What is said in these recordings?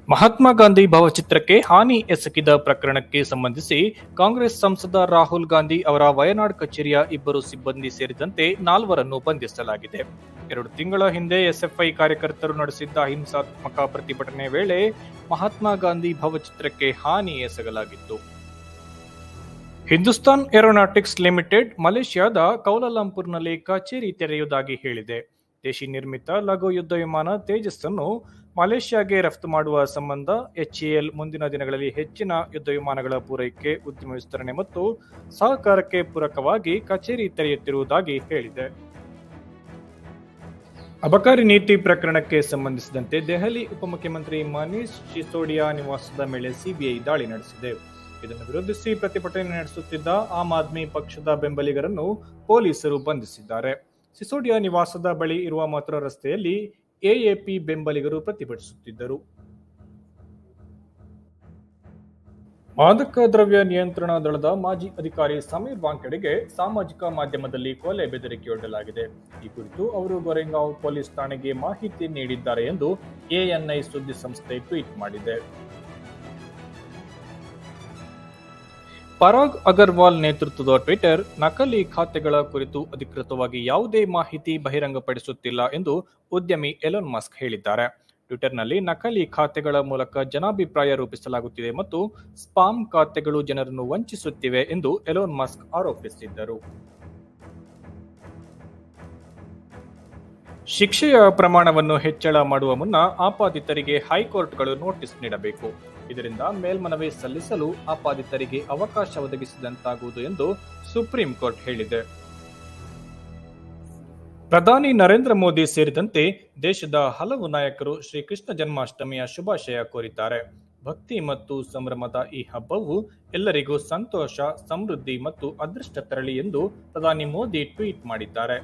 ಮಹಾತ್ಮ ಗಾಂಧಿ ಭಾವಚಿತ್ರಕ್ಕೆ ಹಾನಿ ಎಸಗಿದ ಪ್ರಕರಣಕ್ಕೆ ಸಂಬಂಧಿಸಿ ಕಾಂಗ್ರೆಸ್ ಸಂಸದ ರಾಹುಲ್ ಗಾಂಧಿ ಅವರ ವಯನಾಡ್ ಕಚೇರಿಯ ಇಬ್ಬರು ಸಿಬ್ಬಂದಿ ಸೇರಿದಂತೆ ನಾಲ್ವರನ್ನು ಬಂಧಿಸಲಾಗಿದೆ ಎರಡು ತಿಂಗಳ ಹಿಂದೆ ಎಸ್ಎಫ್ಐ ಕಾರ್ಯಕರ್ತರು ನಡೆಸಿದ್ದ ಹಿಂಸಾತ್ಮಕ ಪ್ರತಿಭಟನೆ ವೇಳೆ ಮಹಾತ್ಮ ಗಾಂಧಿ ಭಾವಚಿತ್ರಕ್ಕೆ ಹಾನಿ ಎಸಗಲಾಗಿತ್ತು ಹಿಂದೂಸ್ತಾನ್ ಏರೋನಾಟಿಕ್ಸ್ ಲಿಮಿಟೆಡ್ ಮಲೇಷ್ಯಾದ ಕೌಲಾಲಂಪುರ್ನಲ್ಲಿ ಕಚೇರಿ ತೆರೆಯುವುದಾಗಿ ಹೇಳಿದೆ ದೇಶಿ ನಿರ್ಮಿತ ಲಘು ಯುದ್ಧ ವಿಮಾನ ತೇಜಸ್ ಅನ್ನು ಮಲೇಷ್ಯಾಗೆ ರಫ್ತು ಮಾಡುವ ಸಂಬಂಧ ಎಚ್ಎಎಲ್ ಮುಂದಿನ ದಿನಗಳಲ್ಲಿ ಹೆಚ್ಚಿನ ಯುದ್ಧ ವಿಮಾನಗಳ ಪೂರೈಕೆ ಉದ್ಯಮ ವಿಸ್ತರಣೆ ಮತ್ತು ಸಹಕಾರಕ್ಕೆ ಪೂರಕವಾಗಿ ಕಚೇರಿ ತೆರೆಯುತ್ತಿರುವುದಾಗಿ ಹೇಳಿದೆ ಅಬಕಾರಿ ನೀತಿ ಪ್ರಕರಣಕ್ಕೆ ಸಂಬಂಧಿಸಿದಂತೆ ದೆಹಲಿ ಉಪಮುಖ್ಯಮಂತ್ರಿ ಮನೀಶ್ ಸಿಸೋಡಿಯಾ ನಿವಾಸದ ಮೇಲೆ ಸಿಬಿಐ ದಾಳಿ ನಡೆಸಿದೆ ಇದನ್ನು ವಿರೋಧಿಸಿ ಪ್ರತಿಭಟನೆ ನಡೆಸುತ್ತಿದ್ದ ಆಮ್ ಆದ್ಮಿ ಪಕ್ಷದ ಬೆಂಬಲಿಗರನ್ನು ಪೊಲೀಸರು ಬಂಧಿಸಿದ್ದಾರೆ ಸಿಸೋಡಿಯಾ ನಿವಾಸದ ಬಳಿ ಇರುವ ಮಥುರಾ ರಸ್ತೆಯಲ್ಲಿ ಎಎಪಿ ಬೆಂಬಲಿಗರು ಪ್ರತಿಭಟಿಸುತ್ತಿದ್ದರು ಮಾದಕ ದ್ರವ್ಯ ನಿಯಂತ್ರಣ ದಳದ ಮಾಜಿ ಅಧಿಕಾರಿ ಸಮೀರ್ ವಾಂಕೆಡೆಗೆ ಸಾಮಾಜಿಕ ಮಾಧ್ಯಮದಲ್ಲಿ ಕೊಲೆ ಬೆದರಿಕೆಯೊಡ್ಡಲಾಗಿದೆ ಈ ಕುರಿತು ಅವರು ಗೊರೆಗಾಂವ್ ಪೊಲೀಸ್ ಠಾಣೆಗೆ ಮಾಹಿತಿ ನೀಡಿದ್ದಾರೆ ಎಂದು ಎಎನ್ಐ ಸುದ್ದಿ ಸಂಸ್ಥೆ ಟ್ವೀಟ್ ಮಾಡಿದೆ ಪರಾಗ್ ಅಗರ್ವಾಲ್ ನೇತೃತ್ವದ ಟ್ವಿಟರ್ ನಕಲಿ ಖಾತೆಗಳ ಕುರಿತು ಅಧಿಕೃತವಾಗಿ ಯಾವುದೇ ಮಾಹಿತಿ ಬಹಿರಂಗಪಡಿಸುತ್ತಿಲ್ಲ ಎಂದು ಉದ್ಯಮಿ ಎಲೋನ್ ಮಸ್ಕ್ ಹೇಳಿದ್ದಾರೆ ಟ್ವಿಟರ್ನಲ್ಲಿ ನಕಲಿ ಖಾತೆಗಳ ಮೂಲಕ ಜನಾಭಿಪ್ರಾಯ ರೂಪಿಸಲಾಗುತ್ತಿದೆ ಮತ್ತು ಸ್ಪಾಮ್ ಖಾತೆಗಳು ಜನರನ್ನು ವಂಚಿಸುತ್ತಿವೆ ಎಂದು ಎಲೋನ್ ಮಸ್ಕ್ ಆರೋಪಿಸಿದ್ದರು ಶಿಕ್ಷೆಯ ಪ್ರಮಾಣವನ್ನು ಹೆಚ್ಚಳ ಮಾಡುವ ಮುನ್ನ ಆಪಾದಿತರಿಗೆ ಹೈಕೋರ್ಟ್ಗಳು ನೋಟಿಸ್ ನೀಡಬೇಕು ಇದರಿಂದ ಮೇಲ್ಮನವಿ ಸಲ್ಲಿಸಲು ಆಪಾದಿತರಿಗೆ ಅವಕಾಶ ಒದಗಿಸಿದಂತಾಗುವುದು ಎಂದು ಸುಪ್ರೀಂ ಕೋರ್ಟ್ ಹೇಳಿದೆ ಪ್ರಧಾನಿ ನರೇಂದ್ರ ಮೋದಿ ಸೇರಿದಂತೆ ದೇಶದ ಹಲವು ನಾಯಕರು ಶ್ರೀಕೃಷ್ಣ ಜನ್ಮಾಷ್ಟಮಿಯ ಶುಭಾಶಯ ಕೋರಿದ್ದಾರೆ ಭಕ್ತಿ ಮತ್ತು ಸಂಭ್ರಮದ ಈ ಹಬ್ಬವು ಎಲ್ಲರಿಗೂ ಸಂತೋಷ ಸಮೃದ್ಧಿ ಮತ್ತು ಅದೃಷ್ಟ ತರಲಿ ಎಂದು ಪ್ರಧಾನಿ ಮೋದಿ ಟ್ವೀಟ್ ಮಾಡಿದ್ದಾರೆ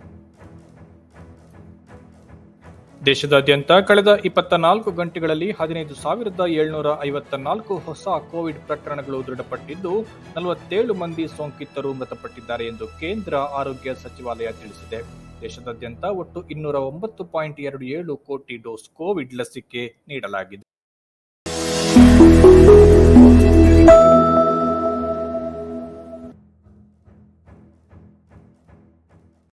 ದೇಶದಾದ್ಯಂತ ಕಳೆದ ಇಪ್ಪತ್ತ ನಾಲ್ಕು ಗಂಟೆಗಳಲ್ಲಿ ಹದಿನೈದು ಸಾವಿರದ ಏಳ್ನೂರ ಐವತ್ತ ನಾಲ್ಕು ಹೊಸ ಕೋವಿಡ್ ಪ್ರಕರಣಗಳು ದೃಢಪಟ್ಟಿದ್ದು ನಲವತ್ತೇಳು ಮಂದಿ ಸೋಂಕಿತರು ಮೃತಪಟ್ಟಿದ್ದಾರೆ ಎಂದು ಕೇಂದ್ರ ಆರೋಗ್ಯ ಸಚಿವಾಲಯ ತಿಳಿಸಿದೆ ದೇಶದಾದ್ಯಂತ ಒಟ್ಟು ಇನ್ನೂರ ಒಂಬತ್ತು ಪಾಯಿಂಟ್ ಎರಡು ಏಳು ಕೋಟಿ ಡೋಸ್ ಕೋವಿಡ್ ಲಸಿಕೆ ನೀಡಲಾಗಿದೆ